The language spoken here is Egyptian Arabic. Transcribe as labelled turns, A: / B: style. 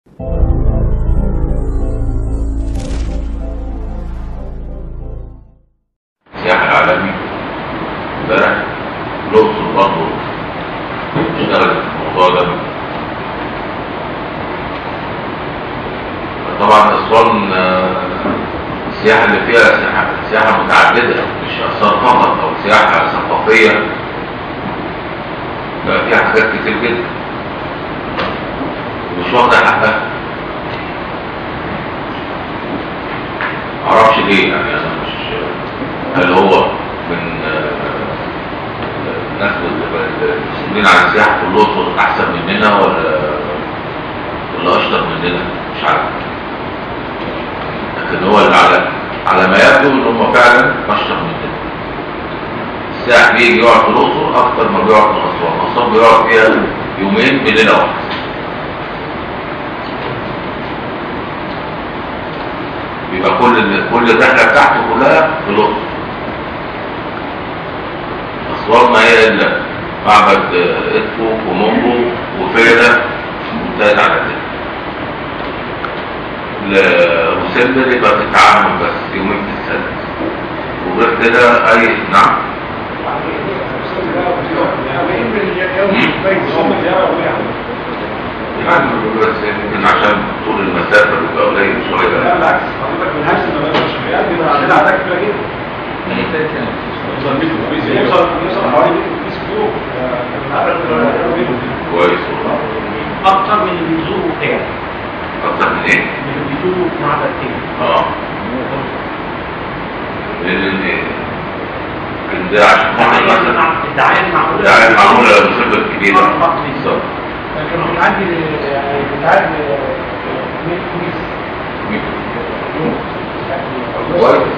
A: السياحة العالمي امبارح الأقصر برضه اشتغلت في الموضوع ده طبعا أسوان آه، السياحة اللي فيها سياحة, سياحة متعددة مش آثار فقط أو سياحة ثقافية بقى فيها حاجات كتير جدا ومش واخدة حقها معرفش ليه يعني أنا مش هل هو من آه، الناس اللي المسؤولين عن السياحة في الأقصر أحسن مننا ولا ولا أشطر مننا مش عارف لكن هو اللي على على ما يبدو إن هم فعلا أشطر مننا السائح بيجي يقعد في الأقصر أكتر ما بيقعد في أسوان أسوان بيقعد فيها يومين بليلة واحدة بيبقى كل كل الرحلة بتاعته كلها في الأقصر أسوان ما هي إلا معبد إدفو ومونجو وفيلة وانتهت على كده لمسلم يبقى تتعامل بس يومين في السنة وغير كده أي نعم يعني بس يمكن عشان طول المسافة بيبقى قليل شوية
B: لا بالعكس حضرتك من هاشم ما بقاش شغال بيبقى عندنا اعداد كبيره جدا يوصل يوصل حوالي 100 اسبوع
A: كويس والله
C: اكتر من اللي بيزوروا تاني
A: أكتر من إيه؟
C: من اللي بيزوروا معبد تاني
A: اه لان كان ده عشان خاطر مثلا
C: الدعايه المعموله
A: ده معموله بصفه كبيره
C: فقط
A: بالظبط
B: لكن بتعدي بتعدي 100 كويس
A: كويس